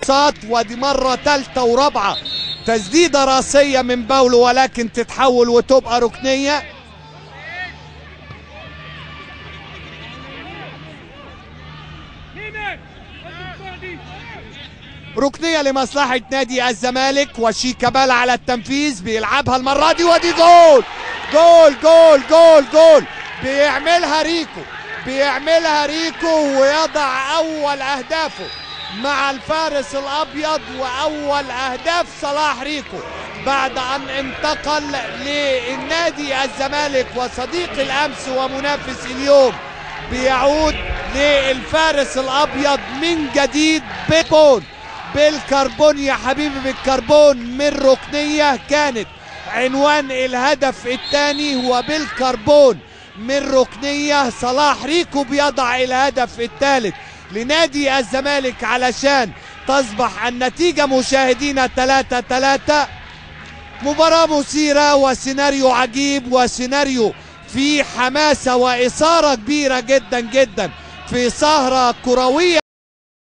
صات ودي مرة تالتة ورابعة تسديدة راسية من باولو ولكن تتحول وتبقى ركنية ركنية لمصلحة نادي الزمالك وشيكابالا على التنفيذ بيلعبها المرة دي ودي جول جول جول جول جول بيعملها ريكو بيعملها ريكو ويضع أول أهدافه مع الفارس الأبيض وأول أهداف صلاح ريكو بعد أن انتقل للنادي الزمالك وصديق الأمس ومنافس اليوم بيعود للفارس الأبيض من جديد بكون بالكربون يا حبيبي بالكربون من ركنية كانت عنوان الهدف الثاني هو بالكربون من ركنية صلاح ريكو بيضع الهدف الثالث لنادي الزمالك علشان تصبح النتيجة مشاهدينا 3 3 مباراة مثيرة وسيناريو عجيب وسيناريو في حماسة وإثارة كبيرة جدا جدا في سهرة كروية